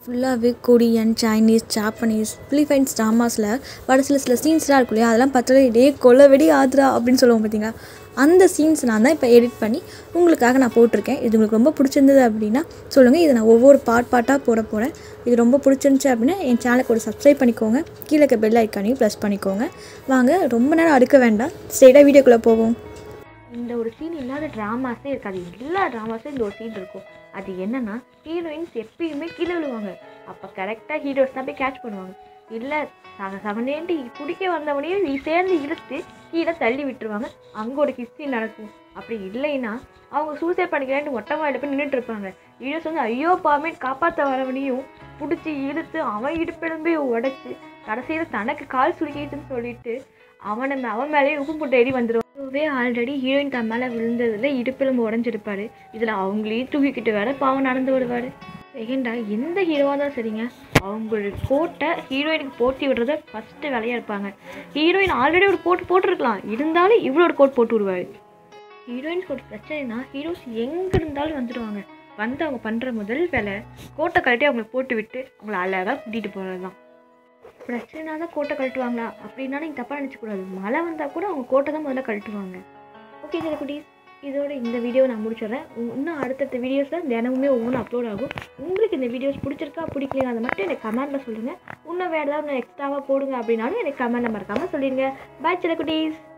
ஃபுல்லாகவே Korean Chinese Japanese Philippines ட்ராமாஸில் வர சில சில சீன்ஸ்லாம் இருக்கும் இல்லையா அதெல்லாம் பார்த்தாலே டே கொலை வெடி ஆதுரா அப்படின்னு சொல்லுவோம் பார்த்தீங்களா அந்த சீன்ஸ் நான் தான் இப்போ எடிட் பண்ணி உங்களுக்காக நான் போட்டிருக்கேன் இது உங்களுக்கு ரொம்ப பிடிச்சிருந்தது அப்படின்னா சொல்லுங்கள் இதை நான் ஒவ்வொரு பார்ட் பார்ட்டாக போட போகிறேன் இது ரொம்ப பிடிச்சிருந்துச்சி அப்படின்னா என் சேனலுக்கு ஒரு சப்ஸ்கிரைப் பண்ணிக்கோங்க கீழே இருக்க பெல் ஐக்கானையும் ப்ரெஸ் பண்ணிக்கோங்க வாங்க ரொம்ப நேரம் அடுக்க வேண்டாம் ஸ்ட்ரெயிட்டாக வீடியோக்குள்ளே போவோம் இந்த ஒரு சீன் இல்லாத ட்ராமாஸே இருக்காது எல்லா ட்ராமாஸும் இந்த ஒரு சீன் இருக்கும் அது என்னன்னா ஹீரோயின்ஸ் எப்பயுமே கீழே விழுவாங்க அப்போ கரெக்டாக ஹீரோஸ் தான் போய் கேட்ச் பண்ணுவாங்க இல்லை சக சவனேண்டி பிடிக்க வந்தவனையும் நீ சேர்ந்து இழுத்து கீழே தள்ளி விட்டுருவாங்க அங்கே ஒரு கிஸ்ஸி நடக்கும் அப்படி இல்லைன்னா அவங்க சூசைட் பண்ணிக்கலான்ட்டு மொட்டை மாடியில் போய் நின்றுட்டு இருப்பாங்க ஹீரோஸ் வந்து ஐயோ பாமே காப்பாற்ற வரவனையும் பிடிச்சி இழுத்து அவன் இடுப்பெலும்பே உடைச்சி கடைசியில் தனக்கு கால் சுருக்கிட்டுன்னு சொல்லிட்டு அவனை மே- அவன் மேலேயே உப்பு போட்டு ஏறி வந்துடுவான் இதுவே ஆல்ரெடி ஹீரோயின் தன் மேலே விழுந்ததுல இடுப்பெலும்பு உடஞ்சிருப்பாரு இதில் அவங்களையும் தூக்கிக்கிட்டு வேற பாவம் நடந்து வருவார் செகண்டா எந்த ஹீரோவாக தான் சரிங்க அவங்களோட கோட்டை ஹீரோயினுக்கு போட்டி விடுறத ஃபஸ்ட்டு வேலையாக இருப்பாங்க ஹீரோயின் ஆல்ரெடி ஒரு கோட் போட்டிருக்கலாம் இருந்தாலும் இவ்வளோ ஒரு கோட் போட்டு விடுவார் ஹீரோயின்ஸ்க்கு ஒரு பிரச்சனைனா ஹீரோஸ் எங்கே இருந்தாலும் வந்துடுவாங்க வந்து அவங்க பண்ணுற முதல் வேலை கோட்டை கழட்டி அவங்களை போட்டு விட்டு அவங்கள அழகாக கூட்டிகிட்டு போகிறது தான் பிரச்சனைனா தான் கோட்டை கழட்டுவாங்களா அப்படின்னா நீங்கள் தப்பாக நினச்சக்கூடாது மழை வந்தால் கூட அவங்க கோட்டை தான் முதல்ல கழட்டுவாங்க ஓகே சில குட்டீஸ் இதோட இந்த வீடியோ நான் முடிச்சிடுறேன் உ- இன்னும் அடுத்தடுத்த வீடியோஸில் தினமுமே ஒவ்வொன்றும் அப்லோட் ஆகும் உங்களுக்கு இந்த வீடியோஸ் பிடிச்சிருக்கா பிடிக்கலையா அதை மட்டும் எனக்கு கமெண்ட்டில் சொல்லுங்கள் இன்னும் வேறு ஏதாவது எக்ஸ்ட்ராவாக போடுங்க அப்படின்னாலும் எனக்கு கமெண்ட்டில் மறக்காமல் சொல்லிடுங்க பாய் சில குட்டீஸ்